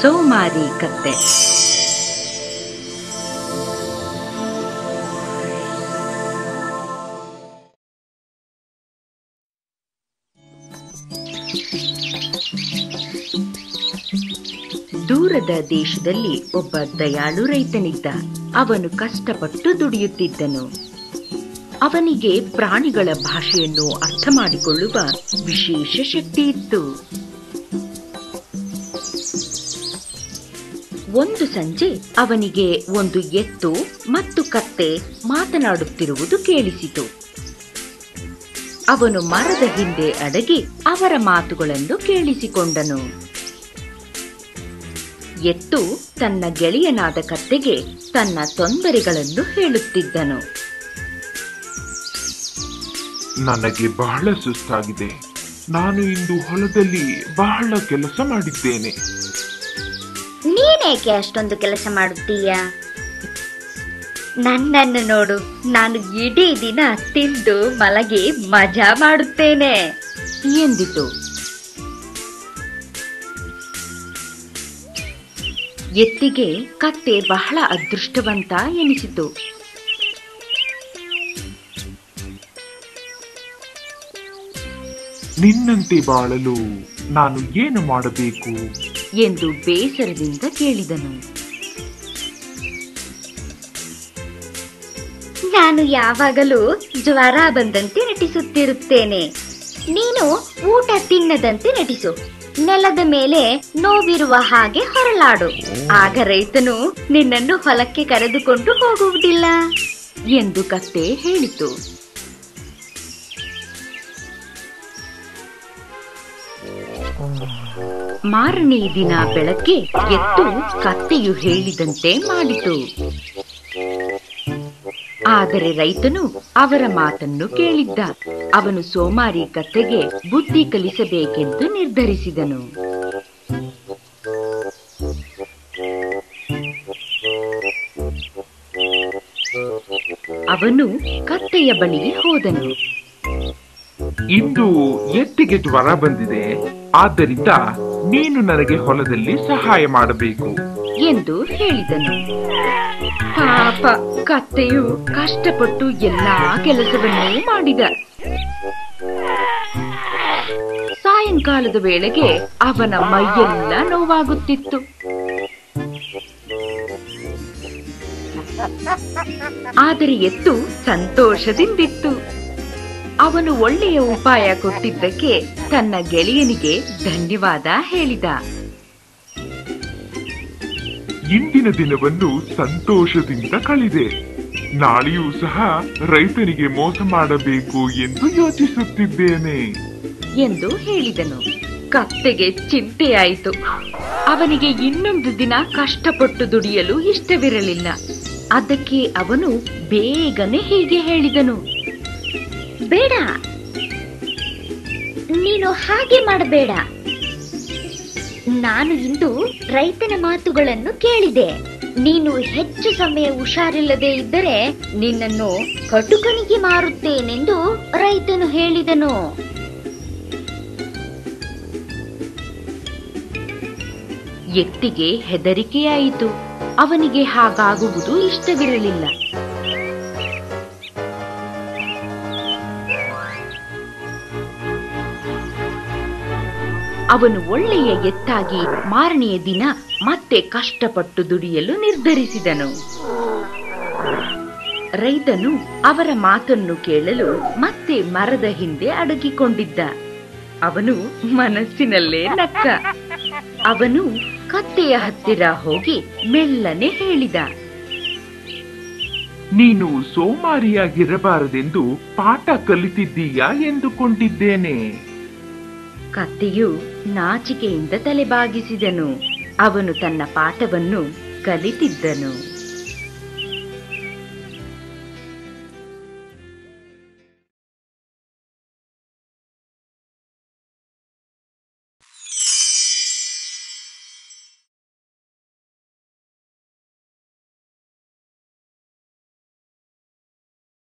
ಸೋಮಾರಿ ಕತ್ತೆ ದೂರದ ದೇಶದಲ್ಲಿ ಒಬ್ಬ ದಯಾಳು ರೈತನಿದ್ದ ಅವನು ಕಷ್ಟಪಟ್ಟು ದುಡಿಯುತ್ತಿದ್ದನು ಅವನಿಗೆ ಪ್ರಾಣಿಗಳ ಭಾಷೆಯನ್ನು ಅರ್ಥ ಮಾಡಿಕೊಳ್ಳುವ ವಿಶೇಷ ಶಕ್ತಿ ಇತ್ತು ಒಂದು ಸಂಜೆ ಅವನಿಗೆ ಒಂದು ಎತ್ತು ಮತ್ತು ಕತ್ತೆ ಮಾತನಾಡುತ್ತಿರುವುದು ಕೇಳಿಸಿತು ಅವನು ಮರದ ಹಿಂದೆ ಅಡಗಿ ಅವರ ಮಾತುಗಳನ್ನು ಕೇಳಿಸಿಕೊಂಡನು ಎತ್ತು ತನ್ನ ಗೆಳೆಯನಾದ ಕತ್ತೆಗೆ ತನ್ನ ತೊಂದರೆಗಳನ್ನು ಹೇಳುತ್ತಿದ್ದನು ನನಗೆ ಬಹಳ ಸುಸ್ತಾಗಿದೆ ನಾನು ಇಂದು ಹೊಲದಲ್ಲಿ ಬಹಳ ಕೆಲಸ ಮಾಡಿದ್ದೇನೆ ನೀನೇಕೆ ಅಷ್ಟೊಂದು ಕೆಲಸ ಮಾಡುತ್ತೀಯ ನನ್ನನ್ನು ನೋಡು ನಾನು ಇಡೀ ದಿನ ತಿಂದು ಮಲಗಿ ಮಜಾ ಮಾಡುತ್ತೇನೆ ಎಂದಿತು ಎತ್ತಿಗೆ ಕತ್ತೆ ಬಹಳ ಅದೃಷ್ಟವಂತ ಎನಿಸಿತು ನಿನ್ನಂತೆ ಬಾಳಲು ನಾನು ಏನು ಮಾಡಬೇಕು ಎಂದು ಬೇಸರದಿಂದ ಕೇಳಿದನು ನಾನು ಯಾವಾಗಲೂ ಜ್ವರ ಬಂದಂತೆ ನಟಿಸುತ್ತಿರುತ್ತೇನೆ ನೀನು ಊಟ ತಿನ್ನದಂತೆ ನಟಿಸು ನೆಲದ ಮೇಲೆ ನೋವಿರುವ ಹಾಗೆ ಹೊರಲಾಡು ಆಗ ರೈತನು ನಿನ್ನನ್ನು ಹೊಲಕ್ಕೆ ಕರೆದುಕೊಂಡು ಹೋಗುವುದಿಲ್ಲ ಎಂದು ಕತ್ತೆ ಹೇಳಿತು ಮಾರನೇ ದಿನ ಬೆಳಗ್ಗೆ ಎತ್ತು ಕತ್ತೆಯು ಹೇಳಿದಂತೆ ಮಾಡಿತು ಆದರೆ ರೈತನು ಅವರ ಮಾತನ್ನು ಕೇಳಿದ್ದ ಅವನು ಸೋಮಾರಿ ಕತ್ತೆಗೆ ಬುದ್ಧಿ ಕಲಿಸಬೇಕೆಂದು ನಿರ್ಧರಿಸಿದನು ಅವನು ಕತ್ತೆಯ ಬಳಿಗೆ ಹೋದನು ಇಂದು ಎತ್ತಿಗೆ ಜ್ವರ ಬಂದಿದೆ ಆದ್ದರಿಂದ ನೀನು ನನಗೆ ಹೊಲದಲ್ಲಿ ಸಹಾಯ ಮಾಡಬೇಕು ಎಂದು ಹೇಳಿದನು ಪಾಪ ಕತ್ತೆಯು ಕಷ್ಟಪಟ್ಟು ಎಲ್ಲಾ ಕೆಲಸವನ್ನೂ ಮಾಡಿದ ಸಾಯಂಕಾಲದ ವೇಳೆಗೆ ಅವನ ಮೈಯೆಲ್ಲ ನೋವಾಗುತ್ತಿತ್ತು ಆದರೆ ಎತ್ತು ಸಂತೋಷದಿಂದಿತ್ತು ಅವನು ಒಳ್ಳೆಯ ಉಪಾಯ ಕೊಟ್ಟಿದ್ದಕ್ಕೆ ತನ್ನ ಗೆಳೆಯನಿಗೆ ಧನ್ಯವಾದ ಹೇಳಿದ ಇಂದಿನ ದಿನವನ್ನು ಸಂತೋಷದಿಂದ ಕಳೆದೆ ನಾಳೆಯೂ ಸಹ ರೈತನಿಗೆ ಮೋಸ ಮಾಡಬೇಕು ಎಂದು ಯೋಚಿಸುತ್ತಿದ್ದೇನೆ ಎಂದು ಹೇಳಿದನು ಕತ್ತೆಗೆ ಚಿಂತೆಯಾಯಿತು ಅವನಿಗೆ ಇನ್ನೊಂದು ದಿನ ಕಷ್ಟಪಟ್ಟು ದುಡಿಯಲು ಇಷ್ಟವಿರಲಿಲ್ಲ ಅದಕ್ಕೆ ಅವನು ಬೇಗನೆ ಹೀಗೆ ಹೇಳಿದನು ಬೇಡ ನೀನು ಹಾಗೆ ಮಾಡಬೇಡ ನಾನು ಇಂದು ರೈತನ ಮಾತುಗಳನ್ನು ಕೇಳಿದೆ ನೀನು ಹೆಚ್ಚು ಸಮಯ ಹುಷಾರಿಲ್ಲದೆ ಇದ್ದರೆ ನಿನ್ನನ್ನು ಕಟುಕನಿಗೆ ಮಾರುತ್ತೇನೆಂದು ರೈತನು ಹೇಳಿದನು ಎತ್ತಿಗೆ ಹೆದರಿಕೆಯಾಯಿತು ಅವನಿಗೆ ಹಾಗಾಗುವುದು ಇಷ್ಟವಿರಲಿಲ್ಲ ಅವನು ಒಳ್ಳೆಯ ಎತ್ತಾಗಿ ಮಾರನೆಯ ದಿನ ಮತ್ತೆ ಕಷ್ಟಪಟ್ಟು ದುಡಿಯಲು ನಿರ್ಧರಿಸಿದನು ರೈತನು ಅವರ ಮಾತನ್ನು ಕೇಳಲು ಮತ್ತೆ ಮರದ ಹಿಂದೆ ಅಡಗಿಕೊಂಡಿದ್ದ ಅವನು ಮನಸ್ಸಿನಲ್ಲೇ ನಕ್ಕ ಅವನು ಕತ್ತೆಯ ಹತ್ತಿರ ಹೋಗಿ ಮೆಲ್ಲನೆ ಹೇಳಿದ ನೀನು ಸೋಮಾರಿಯಾಗಿರಬಾರದೆಂದು ಪಾಠ ಕಲಿತಿದ್ದೀಯಾ ಎಂದುಕೊಂಡಿದ್ದೇನೆ ಕತ್ತೆಯು ನಾಚಿಕೆಯಿಂದ ತಲೆಬಾಗಿಸಿದನು ಅವನು ತನ್ನ ಪಾಠವನ್ನು ಕಲಿತಿದ್ದನು